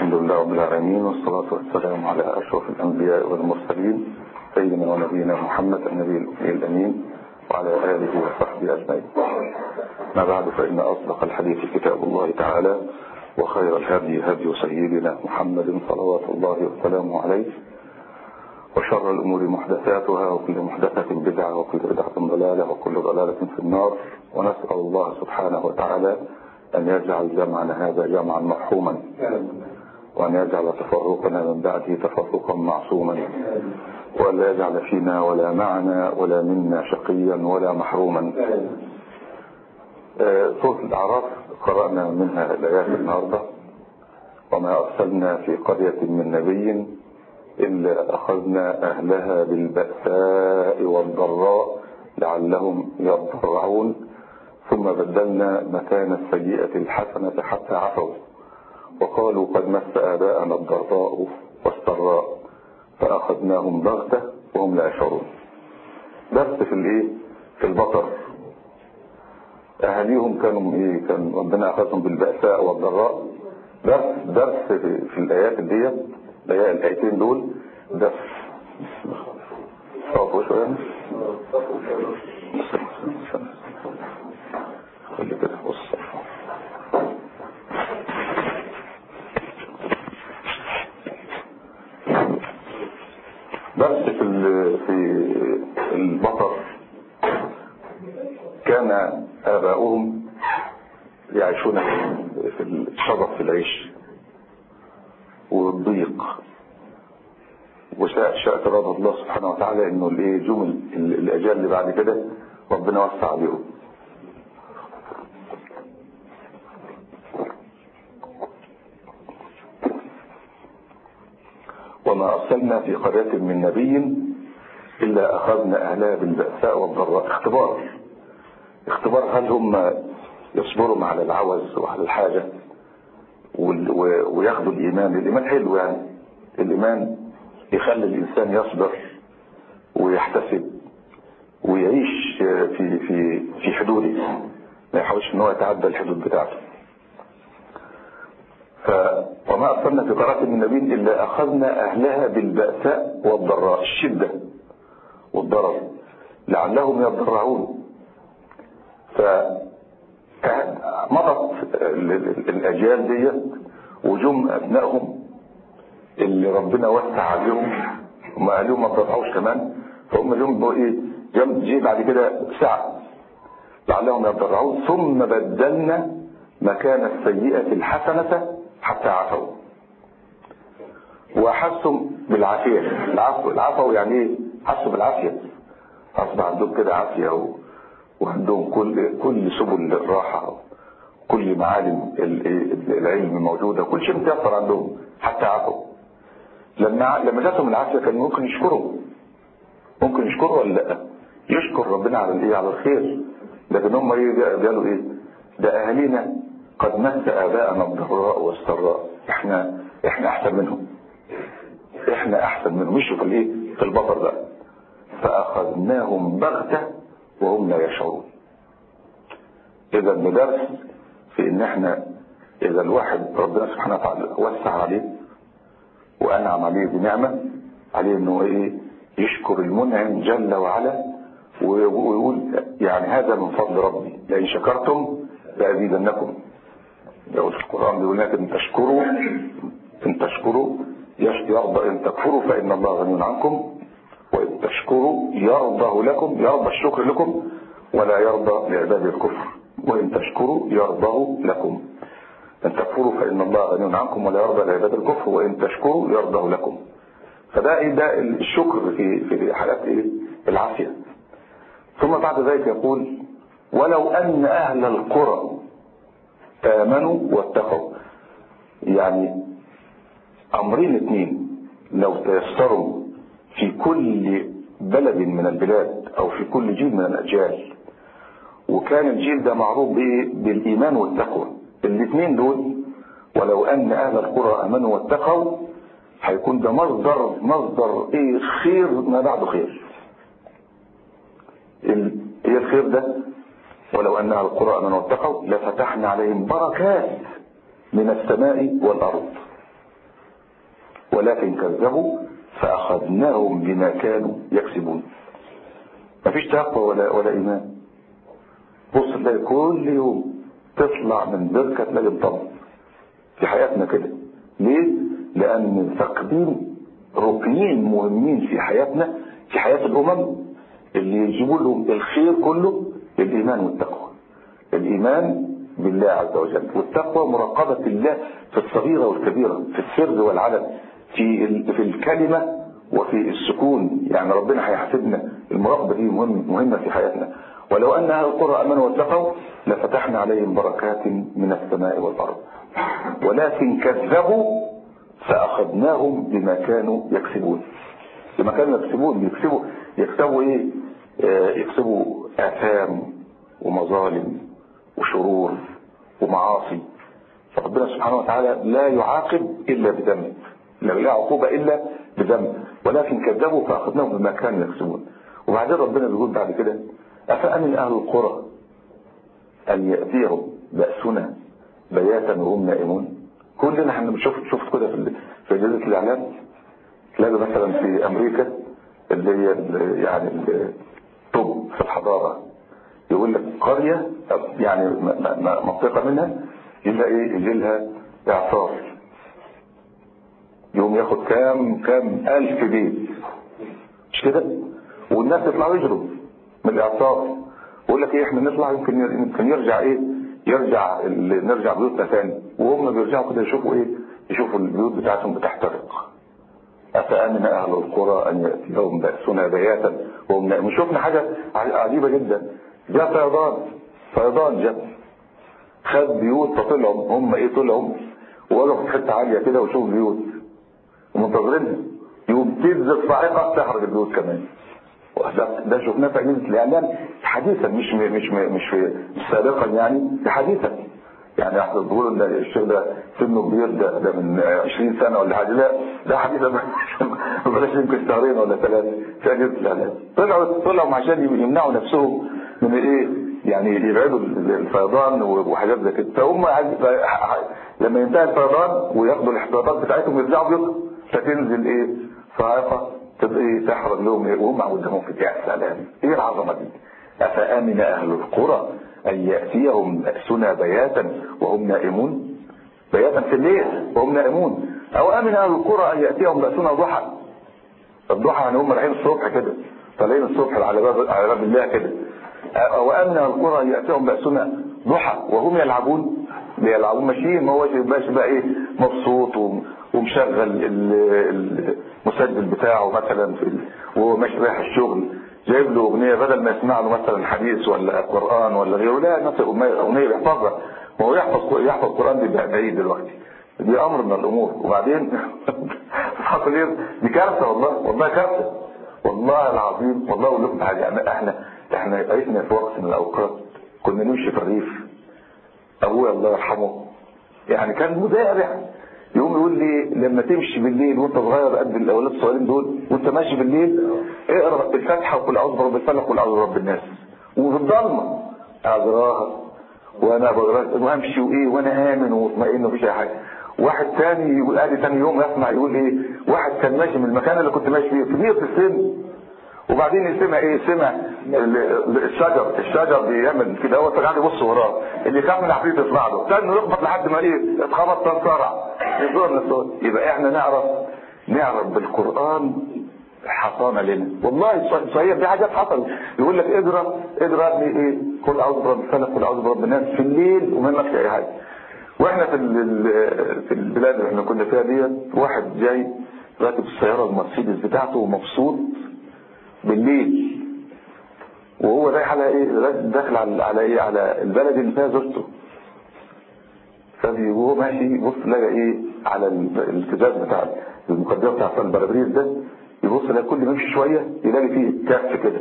الحمد لله رب العالمين والصلاة والسلام على أشرف الأنبياء والمرسلين سيدنا ونبينا محمد النبي الأمين وعلى آله وصحبه أجمعين ما بعد فإن أصدق الحديث كتاب الله تعالى وخير الهدي هدي سيدنا محمد صلوات الله وسلامه عليه وشر الأمور محدثاتها وكل محدثة بدعة وكل بدعة ضلالة وكل ضلالة في النار ونسأل الله سبحانه وتعالى أن يجعل جمعنا هذا جمعا مرحوما وأن يجعل تفرقنا من بعده تفرقا معصوما وأن لا يجعل فينا ولا معنا ولا منا شقيا ولا محروما سورة الأعراف قرأنا منها الآيات النهاردة وما أرسلنا في قرية من نبي إلا أخذنا أهلها بالبأساء والضراء لعلهم يضرعون ثم بدلنا مكان السيئة الحسنة حتى عفوا وقالوا قد مس آباءنا الضراء والسراء فأخذناهم بغتة وهم لا يشعرون بس في الايه في البطر أهاليهم كانوا ايه كان ربنا أخذهم بالبأساء والضراء درس درس في, في الآيات دي الآيتين دول درس صوتوا شوية خلي كده بص بس في في البطر كان آباؤهم يعيشون في الشرف في العيش والضيق وشاء شاء إرادة الله سبحانه وتعالى انه الايه جمل الاجال اللي بعد كده ربنا وسع عليهم وما أرسلنا في قرية من نبي إلا أخذنا أهلها بالبأساء والضراء اختبار اختبار هل هم يصبروا على العوز وعلى الحاجة وياخدوا الإيمان الإيمان حلو يعني الإيمان يخلي الإنسان يصبر ويحتسب ويعيش في في في حدوده ما يحاولش ان هو يتعدى الحدود بتاعته ف وما أرسلنا في قرية من نبي إلا أخذنا أهلها بالبأساء والضراء الشدة والضرر لعلهم يضرعون فمضت الأجيال دي وجم أبنائهم اللي ربنا وسع عليهم وما قالوا ما تضرعوش كمان فهم جم بقوا ايه جم جه بعد كده ساعة لعلهم يضرعون ثم بدلنا مكان السيئة الحسنة حتى عفوا وحسوا بالعافية العفو العفو يعني ايه حسوا بالعافية اصبح عندهم كده عافية و... وعندهم كل كل سبل الراحة كل معالم العلم موجودة كل شيء متيسر عندهم حتى عفوا لما لما جاتهم العافية كان ممكن يشكروا ممكن يشكروا ولا لا يشكر ربنا على الايه على الخير لكن هم ايه قالوا ايه ده اهالينا قد مس اباءنا الضراء والسراء احنا احنا احسن منهم احنا احسن منهم مشوا في الايه في البطر ده فاخذناهم بغتة وهم لا يشعرون اذا بدرس في ان احنا اذا الواحد ربنا سبحانه وتعالى وسع عليه وانعم عليه بنعمة عليه انه ايه يشكر المنعم جل وعلا ويقول يعني هذا من فضل ربي لئن شكرتم لأزيدنكم يقول في القرآن بيقول لك ان تشكروا ان تشكروا يرضى ان تكفروا فإن الله غني عنكم وإن تشكروا يرضى لكم يرضى الشكر لكم ولا يرضى لعباد الكفر وإن تشكروا يرضى لكم ان تكفروا فإن الله غني عنكم ولا يرضى لعباد الكفر وإن تشكروا يرضى لكم فده ايه ده الشكر في في حالات ايه العافيه ثم بعد ذلك يقول ولو ان اهل القرى امنوا واتقوا يعني امرين اثنين لو تيسروا في كل بلد من البلاد او في كل جيل من الاجيال وكان الجيل ده معروف بايه بالايمان والتقوى الاثنين دول ولو ان اهل القرى امنوا واتقوا هيكون ده مصدر مصدر ايه خير ما بعده خير ايه الخير ده ولو انها القرى امنوا واتقوا لفتحنا عليهم بركات من السماء والارض ولكن كذبوا فأخذناهم بما كانوا يكسبون مفيش تقوى ولا, ولا إيمان بص تلاقي كل يوم تطلع من بركة تلاقي مطمن في حياتنا كده ليه؟ لأن فاقدين ركنين مهمين في حياتنا في حياة الأمم اللي يجيبوا لهم الخير كله الإيمان والتقوى الإيمان بالله عز وجل والتقوى مراقبة الله في الصغيرة والكبيرة في السر والعلن في في الكلمة وفي السكون يعني ربنا هيحاسبنا المراقبة دي مهم مهمة في حياتنا ولو أن أهل القرى أمنوا واتقوا لفتحنا عليهم بركات من السماء والأرض ولكن كذبوا فأخذناهم بما كانوا يكسبون بما كانوا يكسبون يكسبوا يكسبوا إيه آه يكسبوا آثام ومظالم وشرور ومعاصي فربنا سبحانه وتعالى لا يعاقب إلا بذنب لا عقوبة إلا بذنب ولكن كذبوا فأخذناهم بما كانوا يكسبون وبعدين ربنا بيقول بعد كده أفأمن أهل القرى أن يأتيهم بأسنا بياتا وهم نائمون كلنا احنا بنشوف شفت كده في في اجهزه الاعلام تلاقي مثلا في امريكا اللي هي يعني الطب في الحضاره يقول لك قريه يعني منطقه منها يجي ايه يجي لها اعصار يوم ياخد كام كام الف بيت مش كده والناس يطلعوا يجروا من الاعصار يقول لك ايه احنا نطلع يمكن يمكن يرجع ايه يرجع نرجع بيوتنا ثاني وهم بيرجعوا كده يشوفوا ايه يشوفوا البيوت بتاعتهم بتحترق أفأمن أهل القرى أن يأتيهم بأسنا بياتا وهم نائمون شفنا حاجة عجيبة جدا جاء فيضان فيضان جاء خد بيوت فطلعوا هم ايه طلعوا وقالوا في حته عاليه كده وشوفوا البيوت ومنتظرينها يوم تنزل صاعقه تحرق البيوت كمان ده, ده شفناه في اجهزه الاعلام حديثا مش مش مش في سابقا يعني ده حديثا يعني احنا بنقول ان الشيخ ده سنه كبير ده, ده من 20 سنه ولا حاجه لا ده حديثا بلاش يمكن شهرين ولا ثلاثه في اجهزه الاعلام طلعوا طلعوا عشان يمنعوا نفسهم من ايه يعني يبعدوا الفيضان وحاجات زي كده فهم لما ينتهي الفيضان وياخدوا الاحتياطات بتاعتهم يرجعوا بيوتهم فتنزل ايه صاعقه تبقى ايه تحرق لهم ايه وهم قدامهم في يا سلام ايه العظمه دي افامن اهل القرى ان ياتيهم باسنا بياتا وهم نائمون بياتا في الليل وهم نائمون او امن اهل القرى ان ياتيهم باسنا ضحى الضحى يعني هم رايحين الصبح كده طالعين الصبح على باب على باب الله كده او امن اهل القرى ان ياتيهم باسنا ضحى وهم يلعبون بيلعبون ماشيين ما هوش ماشي بقى ايه مبسوط ومشغل المسجل بتاعه مثلا في وهو ماشي رايح الشغل جايب له اغنيه بدل ما يسمع له مثلا حديث ولا قران ولا غيره لا نفس اغنيه بيحفظها ما هو يحفظ يحفظ القران دي بعيد دلوقتي دي امر من الامور وبعدين حصل ايه دي كارثه والله والله كارثه والله العظيم والله اقول لكم حاجه يعني احنا احنا عشنا في وقت من الاوقات كنا نمشي في الريف ابويا الله يرحمه يعني كان مزارع يقوم يقول لي لما تمشي بالليل وانت صغير قد الاولاد الصغيرين دول وانت ماشي بالليل اقرا الفاتحه وكل اعوذ برب الفلق وكل اعوذ برب الناس وفي الضلمه اقراها وانا بقرا وامشي وايه وانا امن ومطمئن ومفيش اي حاجه واحد تاني يقول ادي تاني يوم يسمع يقول ايه واحد كان ماشي من المكان اللي كنت ماشي فيه كبير في السن وبعدين يسمع ايه سمع الشجر الشجر بيعمل كده هو قاعد يبص وراه اللي خاف من العفريت يطلع له استنى يخبط لحد ما ايه اتخبط تنصرع يصور من الصوت يبقى احنا نعرف نعرف بالقران حصانه لنا والله صحيح في حاجات حصلت يقول لك اقرا اقرا ابني ايه قل اعوذ برب الفلق قل اعوذ برب الناس في الليل وما يمكش اي حاجه واحنا في في البلاد اللي احنا كنا فيها ديت واحد جاي راكب السياره المرسيدس بتاعته ومبسوط بالليل وهو رايح على ايه داخل على على ايه على البلد اللي فيها زوجته فهو ماشي يبص لقى ايه على الكتاب بتاع المقدمه بتاع البرابريز ده يبص لقى كل ما يمشي شويه يلاقي فيه كف كده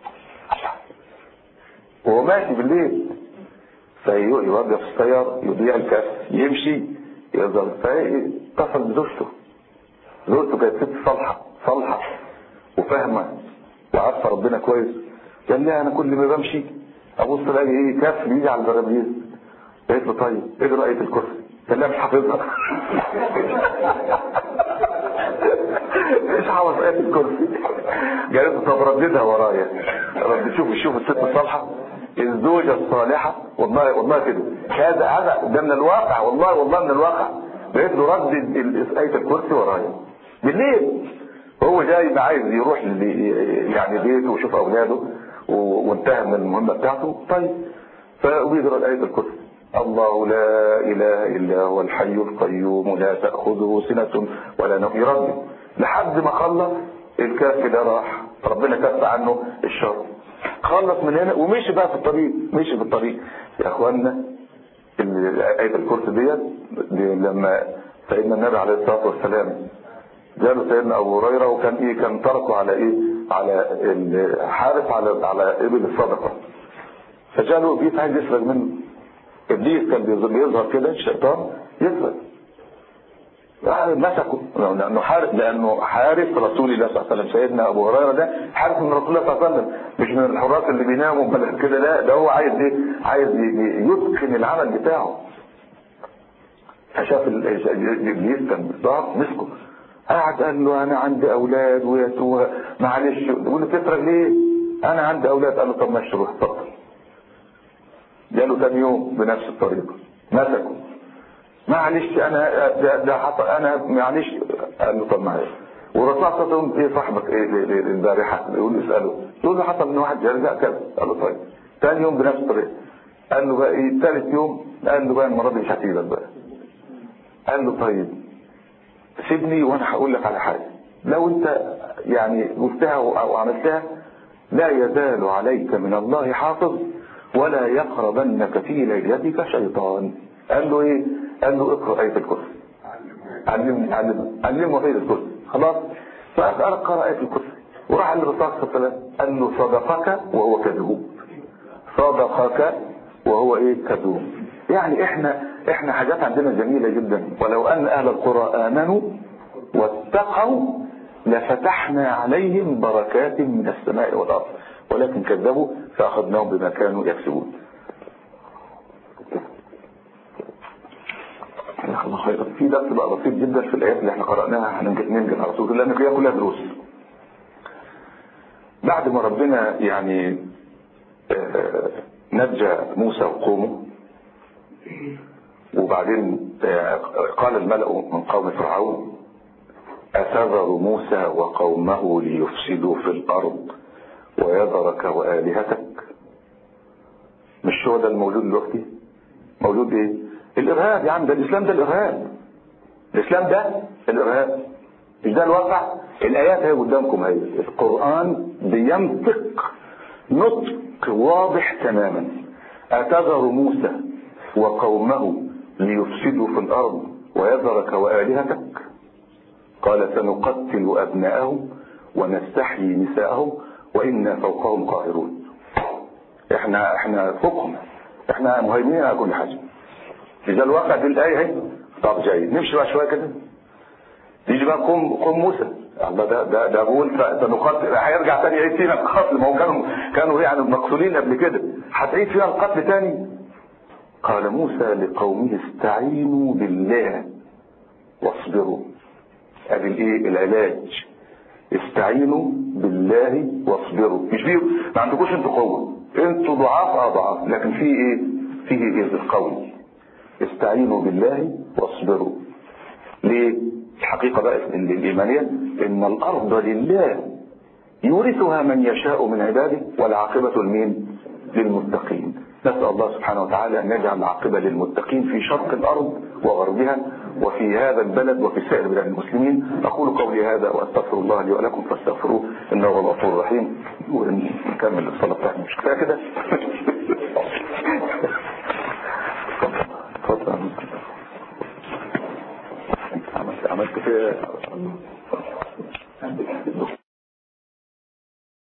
وهو ماشي بالليل فيوقف السيارة يضيع الكف يمشي يفضل فاتصل بزوجته زوجته كانت ست صالحه صالحه وفاهمه وعارفه ربنا كويس قال لي انا كل ما بمشي ابص الاقي ايه كف بيجي على البرابيز قالت له طيب اقرا ايه الكرسي قال لها مش حافظها ورددها ورايا رد شوف شوف الست الصالحة الزوجة الصالحة والله والله كده هذا هذا ده من الواقع والله والله من الواقع لقيت له ردد ال- آية الكرسي ورايا بالليل هو جاي عايز يروح ل- يعني بيته ويشوف اولاده و- وانتهى من المهمة بتاعته طيب فبيقرا آية الكرسي الله لا إله إلا هو الحي القيوم لا تأخذه سنة ولا نوم يردد لحد ما خلص الكاف ده راح ربنا كف عنه الشر خلص من هنا ومشي بقى في الطريق مشي في الطريق يا اخوانا ال- آية الكرسي ديت دي لما سيدنا النبي عليه الصلاة والسلام جاله سيدنا ابو هريره وكان ايه كان تركه على ايه على الحارس على على ابل الصدقه فجاله ابليس عايز يسرق منه ابليس كان بيظهر بيظهر كده الشيطان يسرق آه، مسكه لانه حارس لانه حارس رسول الله صلى الله عليه وسلم سيدنا ابو هريره ده حارس من رسول الله صلى الله عليه وسلم مش من الحراس اللي بيناموا بل كده لا ده هو عايز ايه عايز ي- ي- يتقن العمل بتاعه فشاف ال- ال- ابليس كان بالظهر مسكه قعد قال له انا عندي اولاد ويتوه معلش يقول له تسرق ليه انا عندي اولاد قال له طب ماشي روح اتفضل جاله تاني يوم بنفس الطريقه مسكه معلش انا ده, ده حصل انا معلش قال له طب معلش والرسول صلى الله عليه وسلم ايه صاحبك ايه ل- ل- البارحه يقول له اساله يقول له حصل ان واحد يرجع كذا قال له طيب ثاني يوم بنفس الطريقه قال له بقى ايه ثالث يوم قال له بقى المره دي مش هسيبك بقى قال له طيب سيبني وانا هقول لك على حاجه لو انت يعني قلتها او عملتها لا يزال عليك من الله حافظ ولا يقربنك في ليلتك شيطان قال له ايه قال له اقرا ايه الكرسي علمني علمه علمه ايه الكرسي خلاص فقال قرا ايه الكرسي وراح عند الرسول صلى الله عليه وسلم قال له صدقك وهو كذوب صدقك وهو ايه كذوب يعني احنا احنا حاجات عندنا جميلة جدا ولو ان اهل القرى امنوا واتقوا لفتحنا عليهم بركات من السماء والارض ولكن كذبوا فاخذناهم بما كانوا يكسبون جزاك الله خيرا في درس بقى بسيط جدا في الايات اللي احنا قراناها هننجز ننجز على طول لان فيها كلها دروس بعد ما ربنا يعني آه، نجى موسى وقومه وبعدين آه، قال الملأ من قوم فرعون أتذر موسى وقومه ليفسدوا في الأرض ويذرك وآلهتك مش هو ده الموجود دلوقتي موجود ايه الإرهاب يا عم ده الإسلام ده الإرهاب الإسلام ده الإرهاب مش ده الواقع الآيات هي قدامكم هي القرآن بينطق نطق واضح تماما أتذر موسى وقومه ليفسدوا في الأرض ويذرك وآلهتك قال سنقتل أبناءهم ونستحيي نساءهم وإنا فوقهم قاهرون احنا احنا فوقهم احنا مهيمنين على كل حاجة إذا الواقع دي الآية اهي طب جيد نمشي بقى شوية كده يجي بقى قوم قوم موسى الله ده ده ده بقول سنقتل هيرجع تاني يعيد فينا القتل ما هو كانوا كانوا يعني مقتولين قبل كده هتعيد فينا القتل تاني قال موسى لقومه استعينوا بالله واصبروا ادي الايه العلاج استعينوا بالله واصبروا مش بيه ما عندكوش انتوا قوه انتوا ضعاف اه ضعاف لكن في ايه فيه ايه القوي استعينوا بالله واصبروا ليه الحقيقه بقى ال- الايمانيه ان الارض لله يورثها من يشاء من عباده والعاقبه لمين للمتقين نسأل الله سبحانه وتعالى أن يجعل العاقبة للمتقين في شرق الأرض وغربها وفي هذا البلد وفي سائر بلاد المسلمين أقول قولي هذا وأستغفر الله لي ولكم فاستغفروه إنه هو الغفور الرحيم ونكمل الصلاة بتاعتنا مش كفاية كده اتفضل عملت عملت فيها